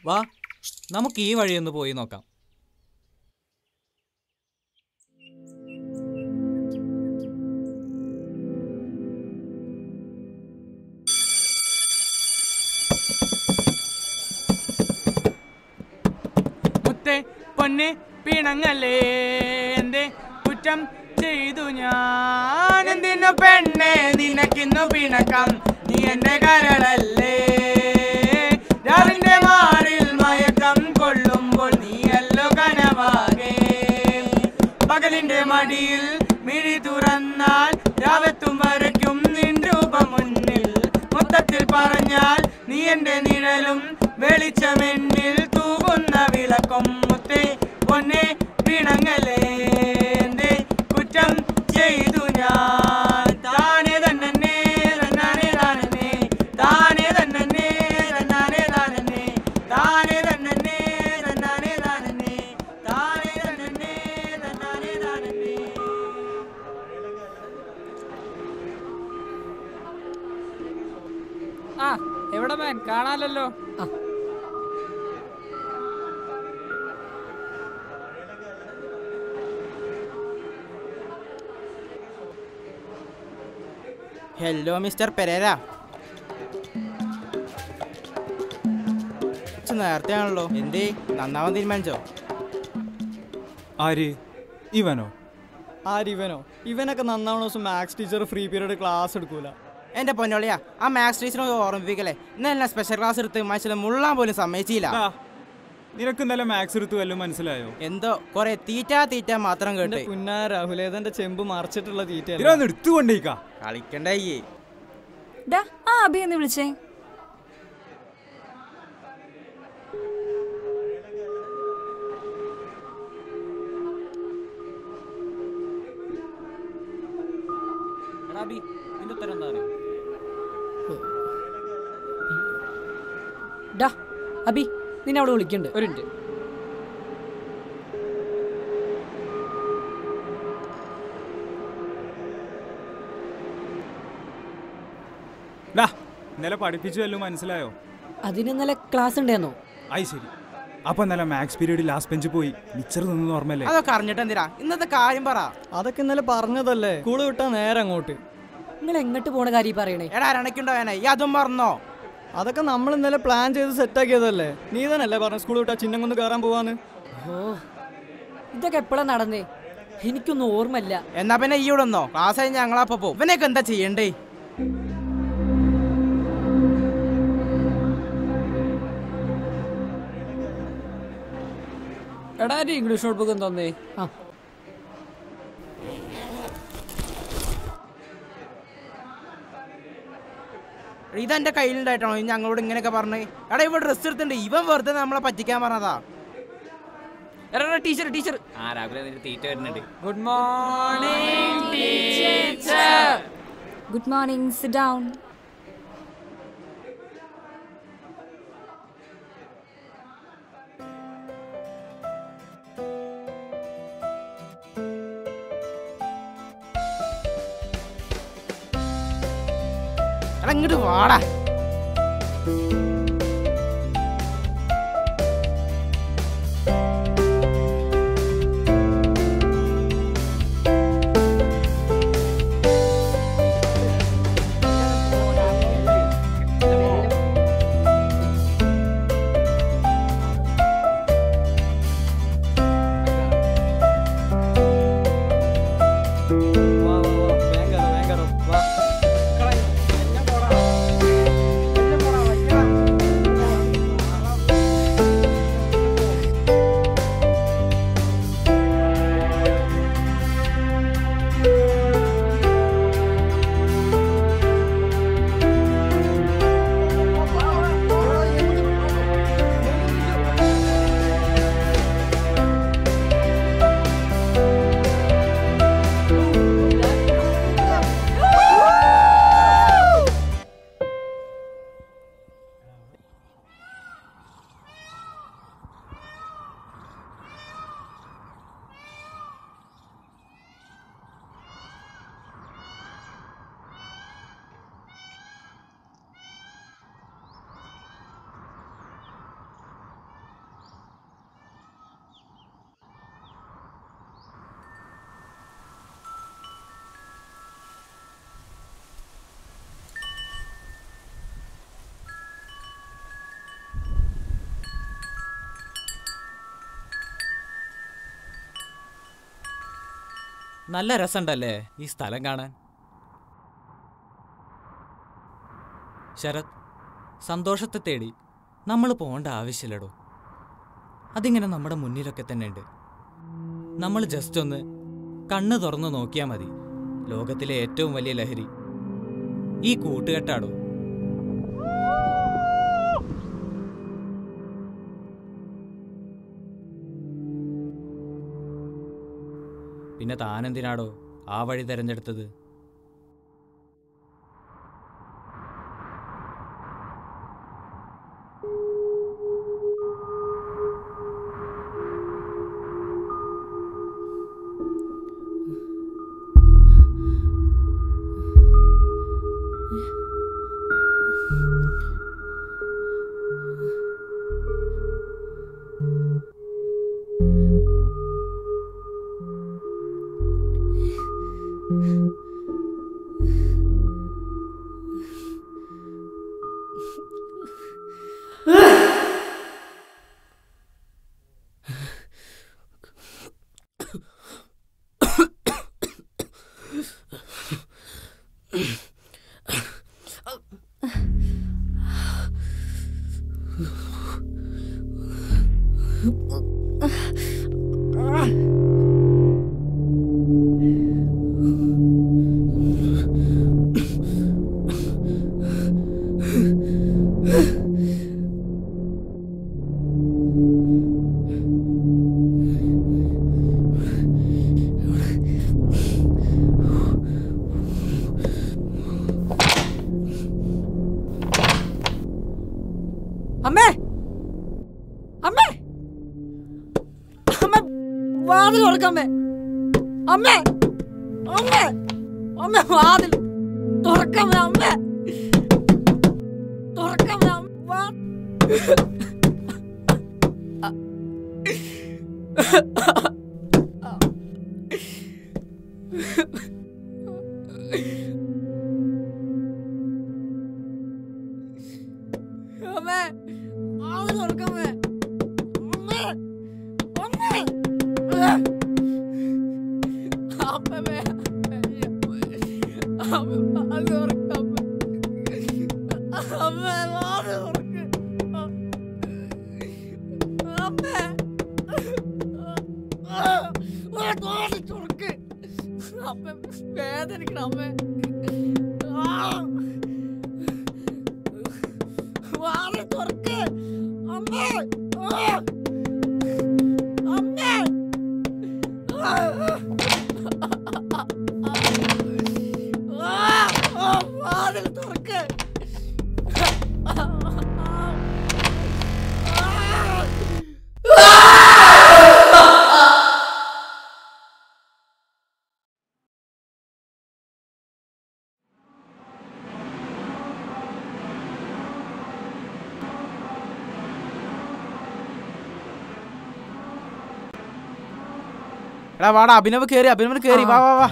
വാ നമുക്ക് ഈ വഴിയൊന്ന് പോയി നോക്കാം മുത്തേ പൊന്നെ പിണങ്ങല്ലേ എന്തേ കുറ്റം ചെയ്തു ഞാൻ എന്തിനു പെണ്ണെ നിനക്കിന്നു പിണക്കം നീ എന്റെ കരളല്ലേ രാവിന്റെ മാറിൽ മയക്കം കൊള്ളുമ്പോൾ നീയല്ലോ കനവാകെ പകലിന്റെ മടിയിൽ മിഴി തുറന്നാൽ രാവത്തും വരയ്ക്കും നിൻ രൂപം മുന്നിൽ മൊത്തത്തിൽ പറഞ്ഞാൽ നീ എന്റെ നിഴലും വെളിച്ചമെന്നിൽ തൂകുന്ന വിളക്കും മുത്തേ പൊന്നെ പിണങ്ങലേ എന്തേ കുറ്റം ചെയ്തു ഞാൻ താനേ തന്നെ തന്നാനേ താനേ താനേ തന്നെ തന്നാനേ താനേ താനേ തന്നെ തന്നാനേ താനേ താനേ തന്നെ തന്നാനേ താനേ ആ എവിടെ മാൻ കാണാലല്ലോ ഹലോ മിസ്റ്റർ പെരേര നേരത്തെ ആണല്ലോ എന്തേ നന്നാവാൻ തീരുമാനിച്ചോ ആര് ഇവനോ ആരിവനോ ഇവനൊക്കെ നന്നാവണ ദിവസം maths teacher free period class എടുക്കൂല എന്റെ പൊന്നോളിയാ ആ മാത്സ് ടീച്ചറിനെ ഓർമ്മിപ്പിക്കല്ലേ ഇന്നലെ സ്പെഷ്യൽ ക്ലാസ് എടുത്ത് മനുഷ്യനെ മുള്ളാൻ പോലും സമ്മതിച്ചില്ല ദാ, നിനക്ക് ഇന്നലെ മാത്സ് എടുത്തു വല്ലതും മനസ്സിലായോ എന്തോ കൊറേ തീറ്റ തീറ്റ മാത്രം എന്റെ കേട്ട് പുന്നാ രാഹുലേതന്റെ ചെമ്പ് മറിച്ചിട്ടുള്ള തീറ്റ ഇതിനൊന്ന് എടുത്തുകൊണ്ടേക്കാ കളിക്കണ്ടേ ഡാ ആ അഭി എന്ന് വിളിച്ചേ എടാ അബി നിന്റെ ഉത്തരം എന്താ അറിയോ ഡാ അബി നിന്നെ അവിടെ വിളിക്കണ്ട് ഒരു മിനിറ്റ് ഡാ ഇന്നലെ പഠിപ്പിച്ചു വല്ലതും മനസ്സിലായോ അതിന് ഇന്നലെ ക്ലാസ് ഉണ്ടായിരുന്നോ ആയി ശരി അപ്പൊ ഇന്നലെ മാത്സ് പീരീഡ് ലാസ്റ്റ് ബെഞ്ച് പോയി മിച്ചർ നിന്ന് ഓർമ്മല്ലേ അതൊക്കെ അറിഞ്ഞിട്ട് എന്തിനാ ഇന്നത്തെ കാര്യം പറ അതൊക്കെ ഇന്നലെ പറഞ്ഞതല്ലേ സ്കൂള് വിട്ടാ നേരെ അങ്ങോട്ട് നിങ്ങൾ എങ്ങോട്ട് പോണ കാര്യം ഈ പറയണേ എടാ രണക്കുണ്ടോനെ ഈ അതും പറഞ്ഞോ അതൊക്കെ നമ്മൾ ഇന്നലെ പ്ലാൻ ചെയ്ത് സെറ്റാക്കിയതല്ലേ നീ തന്നെയല്ലേ പറഞ്ഞ സ്കൂൾ വിട്ടാ ചിഹ്നം കൊണ്ട് കയറാൻ പോവാന്ന് ഓ ഇതൊക്കെ എപ്പോഴാ നടന്നേ എനിക്കൊന്നും ഓർമ്മല്ല എന്നാ പിന്നെ ഈ ഇവിടെ ഒന്നോ ക്ലാസ് കഴിഞ്ഞ് ഞങ്ങളപ്പോ പോകും ഇവനെയൊക്കെ എന്താ ചെയ്യണ്ടേ എടാ ഒരു ഇംഗ്ലീഷ് നോട്ട് ബുക്ക് തന്നേ ആ ഇതെന്റെ കയ്യിലുണ്ടായിട്ടാണോ ഈ ഞങ്ങളോട് ഇങ്ങനെയൊക്കെ പറഞ്ഞ് എടാ ഇവിടെ ഡ്രസ് എടുത്തിട്ടുണ്ട് ഇവൻ വെറുതെ നമ്മളെ പറ്റിക്കാൻ പറഞ്ഞതാ എടാ ടീച്ചർ ടീച്ചർ ആ രാവിലെ നിന്റെ തീറ്റ വരുന്നുണ്ട് good morning teacher good morning sit down എടാ ഇങ്ങോട്ട് വാടാ വാ വാ വാ വേഗം കയറോ, വേഗം കയറോ, വാ നല്ല രസമുണ്ടല്ലേ ഈ സ്ഥലം കാണാൻ ശരത് സന്തോഷത്തെ തേടി നമ്മൾ പോകേണ്ട ആവശ്യമില്ലടോ അതിങ്ങനെ നമ്മുടെ മുന്നിലൊക്കെ തന്നെ ഉണ്ട് നമ്മൾ ജസ്റ്റ് ഒന്ന് കണ്ണ് തുറന്ന് നോക്കിയാൽ മതി ലോകത്തിലെ ഏറ്റവും വലിയ ലഹരി ഈ കൂട്ടുകെട്ടാടോ പിന്നെ താനെന്തിനാടോ ആ വഴി തിരഞ്ഞെടുത്തത് അമ്മേ അമ്മേ അമ്മ വാതിൽ തുറക്കമ്മേ അമ്മേ അമ്മേ അമ്മ വാതിൽ തുറക്കമ്മേ അമ്മേ തുറക്കമ്മേ അമ്മ വാ- അമ്മേ വാതിൽ തുറക്കമ്മേ അമ്മേ അമ്മേ അമ്മേ അമ്മേ വാതിൽ തുറക്കമ്മേ അമ്മേ വാതിൽ തുറക്ക് അമ്മേ വാതിൽ തുറക്ക് അമ്മേ വേദനിക്കണം അമ്മേ ആ വാതിൽ തുറക്ക് അമ്മേ ആ! അമ്മേ ആ! ആ! ആ! വാതിൽ തുറക്ക് എടാ വാടാ അഭിനവ് കേറി അഭിനവ് കേറി വാ വാ വാ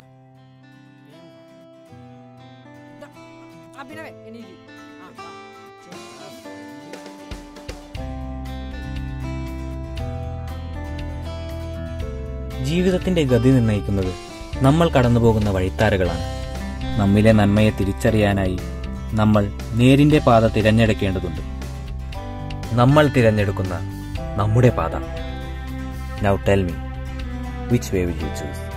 അഭിനവേ എനിക്ക് ജീവിതത്തിന്റെ ഗതി നിർണ്ണയിക്കുന്നത് നമ്മൾ കടന്നുപോകുന്ന വഴിത്താരകളാണ് നമ്മിലെ നന്മയെ തിരിച്ചറിയാനായി നമ്മൾ നേരിന്റെ പാത തിരഞ്ഞെടുക്കേണ്ടതുണ്ട് നമ്മൾ തിരഞ്ഞെടുക്കുന്ന നമ്മുടെ പാത now tell me which way will you choose